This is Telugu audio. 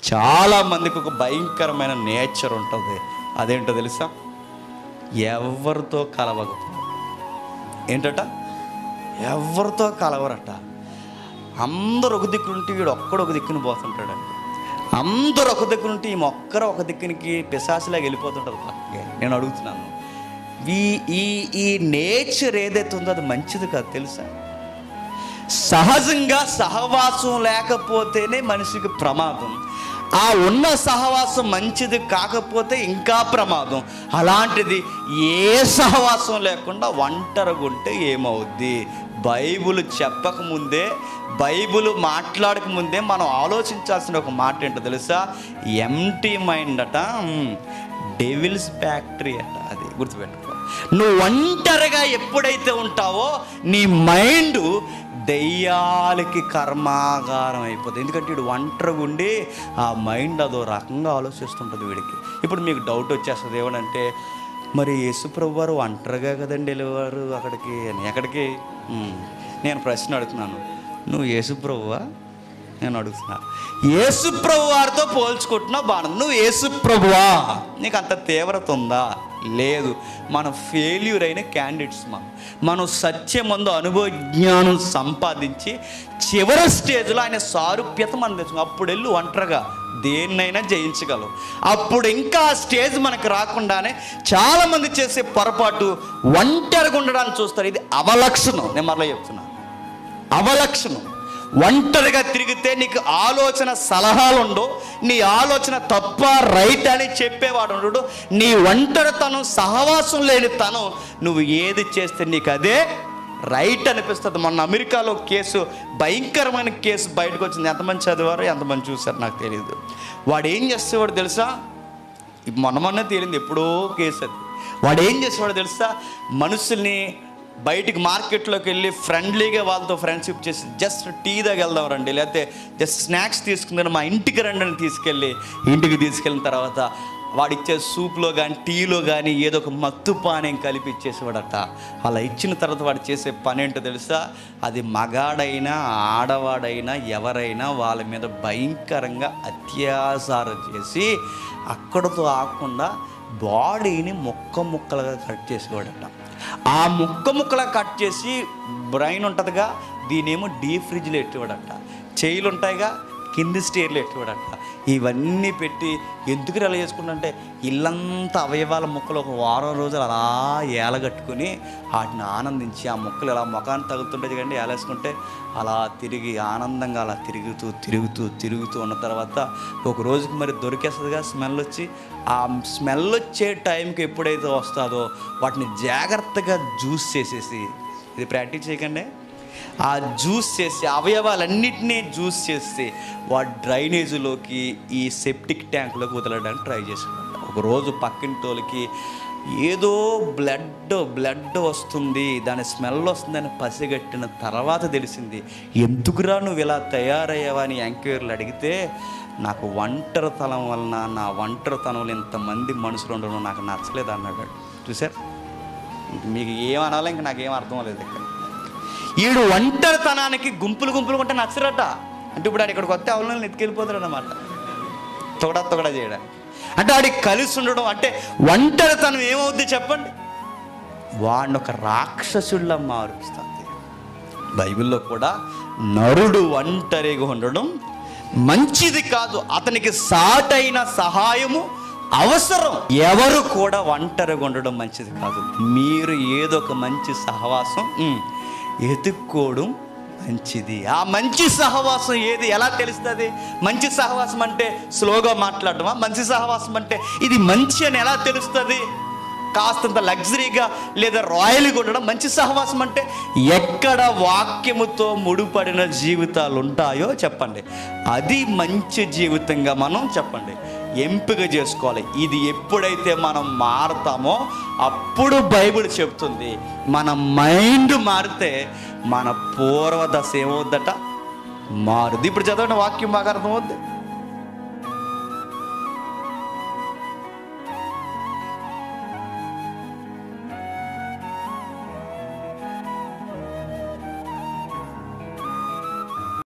చాలా మందికి ఒక భయంకరమైన నేచర్ ఉంటుంది అదేంటో తెలుసా ఎవరితో కలవకపో ఏంటట ఎవరితో కలవరట అందరు ఒక దిక్కునుంటే వీడు ఒక్కడు ఒక దిక్కున పోతుంటాడండి అందరు ఒక దిక్కునుంటే ఈ మొక్కరు ఒక దిక్కునికి పిశాసిలాగా వెళ్ళిపోతుంటుంది పక్కకి నేను అడుగుతున్నాను ఈ ఈ ఈ నేచర్ ఏదైతే ఉందో అది మంచిది కాదు తెలుసా సహజంగా సహవాసం లేకపోతేనే మనిషికి ప్రమాదం ఆ ఉన్న సహవాసం మంచిది కాకపోతే ఇంకా ప్రమాదం అలాంటిది ఏ సహవాసం లేకుండా ఒంటరిగుంటే ఏమవుద్ది బైబుల్ చెప్పకముందే బైబుల్ మాట్లాడక ముందే మనం ఆలోచించాల్సిన ఒక మాట ఏంటో తెలుసా ఎంటీ మైండ్ అట డెవిల్స్ ఫ్యాక్టరీ అట అది గుర్తుపెట్టుకో నువ్వు ఒంటరిగా ఎప్పుడైతే ఉంటావో నీ మైండ్ దెయ్యాలకి కర్మాగారం అయిపోతుంది ఎందుకంటే వీడు ఒంటరిగా ఉండి ఆ మైండ్ అదో రకంగా ఆలోచిస్తుంటుంది వీడికి ఇప్పుడు మీకు డౌట్ వచ్చేస్తుంది ఏమనంటే మరి యేసుప్రభు వారు ఒంటరిగా కదండి వెళ్ళేవారు అక్కడికి అని ఎక్కడికి ఉమ్, నేను ప్రశ్న అడుగుతున్నాను నువ్వు యేసుప్రభువా నేను అడుగుతున్నా యేసుప్రభు వారితో పోల్చుకుంటున్నావు బాగుంది నువ్వు యేసుప్రభువా నీకు అంత తీవ్రత ఉందా లేదు మనం ఫెయిల్యూర్ అయిన క్యాండిడేట్స్ మనం మనం సత్యమందు అనుభవ జ్ఞానం సంపాదించి చివరి స్టేజ్లో ఆయన సారూప్యత మనం తెచ్చుకో అప్పుడు వెళ్ళి ఒంటరిగా దేన్నైనా జయించగలవు అప్పుడు ఇంకా ఆ స్టేజ్ మనకు రాకుండానే చాలామంది చేసే పొరపాటు ఒంటరిగా ఉండడానికి చూస్తారు ఇది అవలక్షణం నేను మరలా చెప్తున్నాను అవలక్షణం ఒంటరిగా తిరిగితే నీకు ఆలోచన సలహాలు ఉండవు నీ ఆలోచన తప్ప రైట్ అని చెప్పేవాడు ఉండడు నీ ఒంటరితనం సహవాసం లేని తనం నువ్వు ఏది చేస్తే నీకు అదే రైట్ అనిపిస్తుంది మొన్న అమెరికాలో కేసు భయంకరమైన కేసు బయటకు వచ్చింది ఎంతమంది చదివారో ఎంతమంది చూసారు నాకు తెలియదు వాడు ఏం చేసేవాడు తెలుసా ఇప్పుడు మొన్న మొన్న తేలింది ఎప్పుడో కేసు అది వాడు ఏం చేసేవాడు తెలుసా మనుషుల్ని బయటికి మార్కెట్లోకి వెళ్ళి ఫ్రెండ్లీగా వాళ్ళతో ఫ్రెండ్షిప్ చేసి జస్ట్ టీ దగ్గర వెళ్దాం రండి లేకపోతే జస్ట్ స్నాక్స్ తీసుకుందని మా ఇంటికి రండి అని తీసుకెళ్ళి ఇంటికి తీసుకెళ్ళిన తర్వాత వాడు ఇచ్చే సూప్లో కానీ టీలో కానీ ఏదో ఒక మత్తు పానీయం కలిపి ఇచ్చేసేవాడట అలా ఇచ్చిన తర్వాత వాడు చేసే పని ఏంటో తెలుసా అది మగాడైనా ఆడవాడైనా ఎవరైనా వాళ్ళ మీద భయంకరంగా అత్యాచారం చేసి అక్కడతో ఆకుండా బాడీని ముక్క ముక్కలుగా కట్ చేసేవాడట ఆ ముక్క ముక్కలా కట్ చేసి బ్రైన్ ఉంటుందిగా దీనేమో డీప్ ఫ్రిడ్జ్లో ఎట్టేవాడట చేయిలు ఉంటాయిగా కింది స్టేర్లు ఎట్టేవాడట ఇవన్నీ పెట్టి ఎందుకు ఇలా చేసుకుంటే ఇల్లంతా అవయవాల ముక్కలు ఒక వారం రోజులు అలా ఏలగట్టుకుని వాటిని ఆనందించి ఆ ముక్కలు ఇలా ముఖాన్ని తగులుతుంటే కండి ఏలేసుకుంటే అలా తిరిగి ఆనందంగా అలా తిరుగుతూ తిరుగుతూ తిరుగుతూ ఉన్న తర్వాత ఒక రోజుకి మరి దొరికేస్తుందిగా స్మెల్ వచ్చి ఆ స్మెల్ వచ్చే టైంకి ఎప్పుడైతే వస్తుందో వాటిని జాగ్రత్తగా జ్యూస్ చేసేసి ఇది ప్రాక్టీస్ చేయకండి ఆ జ్యూస్ చేసి అవయవాలన్నిటినీ జ్యూస్ చేసి వాడు డ్రైనేజీలోకి ఈ సెప్టిక్ ట్యాంకులోకి వదలడానికి ట్రై చేసాడు ఒకరోజు పక్కింటోళ్ళకి ఏదో బ్లడ్ బ్లడ్ వస్తుంది దాని స్మెల్ వస్తుందని పసిగట్టిన తర్వాత తెలిసింది ఎందుకురా నువ్వు ఇలా తయారయ్యావా అని ఎంక్వైరీలు అడిగితే నాకు ఒంటరితనం వలన నా ఒంటరితనంలో ఇంతమంది మనుషులు ఉండడం నాకు నచ్చలేదు అన్నాడు చూసారు మీకు ఏమనాలో ఇంకా నాకేం అర్థం లేదు ఇక్కడ ఈడు ఒంటరితనానికి గుంపులు గుంపులు కొంటే నచ్చరట అంటే ఇప్పుడు ఆడు ఇక్కడికి వస్తే అవులను ఎత్తుకెళ్ళిపోతాడు అనమాట తొగడా తొగడా చేయడానికి అంటే ఆడికి కలిసి ఉండడం అంటే ఒంటరితనం ఏమవుద్ది చెప్పండి వాడిని ఒక రాక్షసుడిలా మారుస్తుంది బైబిల్లో కూడా నరుడు ఒంటరిగా ఉండడం మంచిది కాదు అతనికి సాటైన సహాయము అవసరం ఎవరు కూడా ఒంటరిగా ఉండడం మంచిది కాదు మీరు ఏదో ఒక మంచి సహవాసం ఉమ్, ఎతుక్కోవడం మంచిది ఆ మంచి సహవాసం ఏది ఎలా తెలుస్తుంది మంచి సహవాసం అంటే స్లోగా మాట్లాడటమా మంచి సహవాసం అంటే ఇది మంచి అని ఎలా తెలుస్తుంది కాస్తంత లగ్జరీగా లేదా రాయల్గా ఉండడం మంచి సహవాసం అంటే ఎక్కడ వాక్యముతో ముడిపడిన జీవితాలు ఉంటాయో చెప్పండి అది మంచి జీవితంగా మనం చెప్పండి ఎంపిక చేసుకోవాలి ఇది ఎప్పుడైతే మనం మారుతామో అప్పుడు బైబిల్ చెప్తుంది మన మైండ్ మారితే మన పూర్వదశ ఏమవుద్దట మారుది ఇప్పుడు చదవండి వాక్యం బాగా అర్థమవుద్ది